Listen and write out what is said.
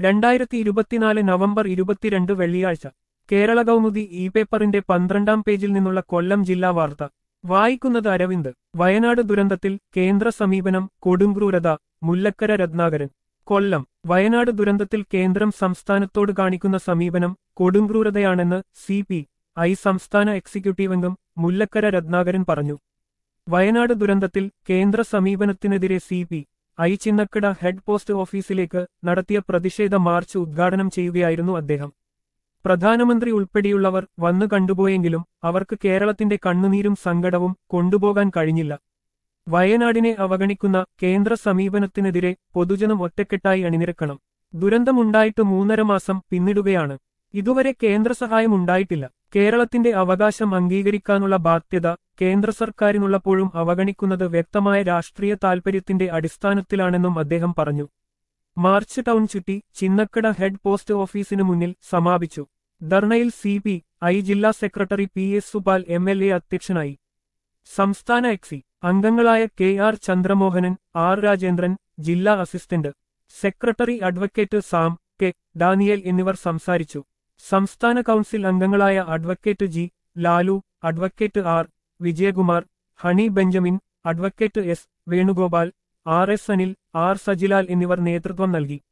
രണ്ടായിരത്തി ഇരുപത്തിനാല് നവംബർ ഇരുപത്തിരണ്ട് വെള്ളിയാഴ്ച കേരള കൗമുദി ഇ പേപ്പറിന്റെ പന്ത്രണ്ടാം പേജിൽ നിന്നുള്ള കൊല്ലം ജില്ലാ വാർത്ത വായിക്കുന്നത് അരവിന്ദ് വയനാട് ദുരന്തത്തിൽ കേന്ദ്ര സമീപനം കൊടുങ്ക്രൂരത മുല്ലക്കര രത്നാകരൻ കൊല്ലം വയനാട് ദുരന്തത്തിൽ കേന്ദ്രം സംസ്ഥാനത്തോട് കാണിക്കുന്ന സമീപനം കൊടുങ്ക്രൂരതയാണെന്ന് സി പി ഐ സംസ്ഥാന എക്സിക്യൂട്ടീവ് അംഗം മുല്ലക്കര രത്നാകരൻ പറഞ്ഞു വയനാട് ദുരന്തത്തിൽ കേന്ദ്ര സമീപനത്തിനെതിരെ C P I Chinnakada head post ഓഫീസിലേക്ക് നടത്തിയ പ്രതിഷേധ മാർച്ച് ഉദ്ഘാടനം ചെയ്യുകയായിരുന്നു അദ്ദേഹം പ്രധാനമന്ത്രി ഉൾപ്പെടെയുള്ളവർ വന്നു കണ്ടുപോയെങ്കിലും അവർക്ക് കേരളത്തിന്റെ കണ്ണുനീരും സങ്കടവും കൊണ്ടുപോകാൻ കഴിഞ്ഞില്ല വയനാടിനെ അവഗണിക്കുന്ന കേന്ദ്ര സമീപനത്തിനെതിരെ പൊതുജനം ഒറ്റക്കെട്ടായി അണിനിരക്കണം ദുരന്തമുണ്ടായിട്ട് മൂന്നര മാസം പിന്നിടുകയാണ് ഇതുവരെ കേന്ദ്ര സഹായം ഉണ്ടായിട്ടില്ല കേരളത്തിന്റെ അവകാശം അംഗീകരിക്കാനുള്ള ബാധ്യത കേന്ദ്ര സർക്കാരിനുള്ളപ്പോഴും അവഗണിക്കുന്നത് വ്യക്തമായ രാഷ്ട്രീയ താൽപര്യത്തിന്റെ അടിസ്ഥാനത്തിലാണെന്നും അദ്ദേഹം പറഞ്ഞു മാർച്ച് ടൗൺ ചുറ്റി ചിന്നക്കട ഹെഡ് പോസ്റ്റ് ഓഫീസിനു മുന്നിൽ സമാപിച്ചു ധർണയിൽ സി പി ഐ ജില്ലാ secretary P S Supal M L A അധ്യക്ഷനായി സംസ്ഥാന എക്സി അംഗങ്ങളായ K R Chandramohanan R Rajendran ജില്ലാ assistant secretary advocate Sam K Daniel എന്നിവർ സംസാരിച്ചു സംസ്ഥാന കൗൺസിൽ അംഗങ്ങളായ advocate G Lalu advocate R Vijayakumar Honey Benjamin advocate S Venugopal R S Anil R Sajilal എന്നിവർ നേതൃത്വം നൽകി